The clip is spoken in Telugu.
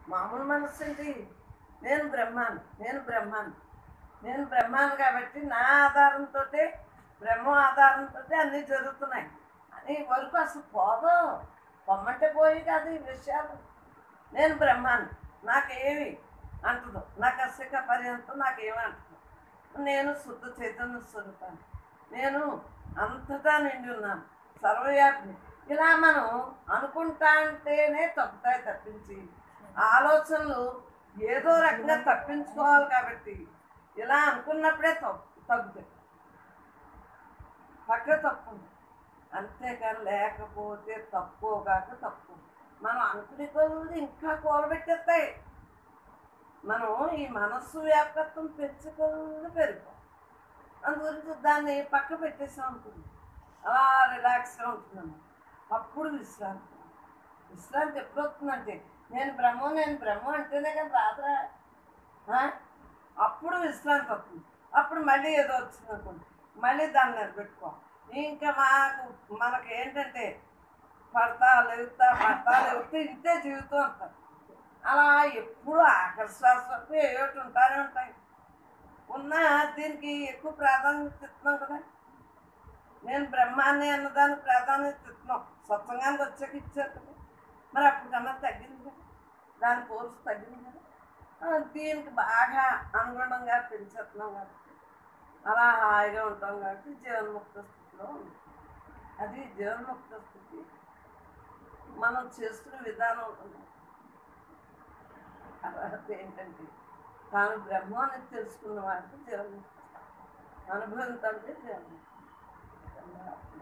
మామూలు మనస్సు ఏంటి నేను బ్రహ్మాను నేను బ్రహ్మాను నేను బ్రహ్మాను కాబట్టి నా ఆధారంతో బ్రహ్మ ఆధారంతో అన్నీ జరుగుతున్నాయి అని వరకు అసలు పోదు పొమ్మంటే పోయి కాదు ఈ విషయాలు నేను బ్రహ్మాను నాకేమి అంటదు నాకు అసలు పర్యంతం నాకేమి అంటదు నేను శుద్ధ చైతన్య స్వరూపాన్ని నేను అంతటా నిండి ఉన్నాను సర్వవ్యాపిని ఇలా మనం అనుకుంటా అంటేనే తప్పుతాయి తప్పించి ఆలోచనలు ఏదో రకంగా తప్పించుకోవాలి కాబట్టి ఇలా అనుకున్నప్పుడే తప్పు తగ్గుతాయి పక్క తప్పు ఉంది. అంతేకాని లేకపోతే తప్పు కాక తప్పు మనం అనుకునే కొద్ది ఇంకా కూలబెట్టేస్తాయి మనం ఈ మనస్సు వ్యాపకత్వం పెంచుకొని పెరుగు అందు గురించి దాన్ని పక్క పెట్టేసాం అనుకుంది అలా రిలాక్స్గా ఉంటున్నాము అప్పుడు విశ్రాంతి విశ్రాంతి ఎప్పుడు వస్తుందంటే నేను బ్రహ్మ నేను బ్రహ్మ అంటేనే కానీ రాదురా ఆ? అప్పుడు విశ్రాంతి వస్తుంది అప్పుడు మళ్ళీ ఏదో వచ్చింది అనుకోండి మళ్ళీ దాన్ని నిలబెట్టుకోవాలి ఇంకా మాకు మనకి ఏంటంటే పడతా లేవుతా పడతా లేవుతా ఇంతే జీవితం అంటారు అలా ఎప్పుడు ఆకర్షాస వరకు ఏమిటి ఉంటానే ఉంటాయి ఉన్న దీనికి ఎక్కువ ప్రాధాన్యత ఇస్తున్నాం కదా నేను బ్రహ్మాన్ని అన్నదానికి ప్రాధాన్యత ఇస్తున్నాం సత్సంగానికి వచ్చాక ఇచ్చారు కదా మరి అప్పుడు కన్నా తగ్గింది కదా దాని కోర్సు తగ్గింది కదా ఆ, దీనికి బాగా అనుగుణంగా పెంచేస్తున్నాం కాబట్టి అలా హాయిగా ఉంటాం కాబట్టి జీవన్ముక్త స్థితిలో ఉంది అది జీవన్ముక్త స్థితి మనం చేసుకునే విధానం ఉంటుంది అర్హత ఏంటంటే తాను బ్రహ్మాన్ని తెలుసుకున్న వాడికి జీవన్ముక్త అనుభవం తండ్రి జీవన్ముక్త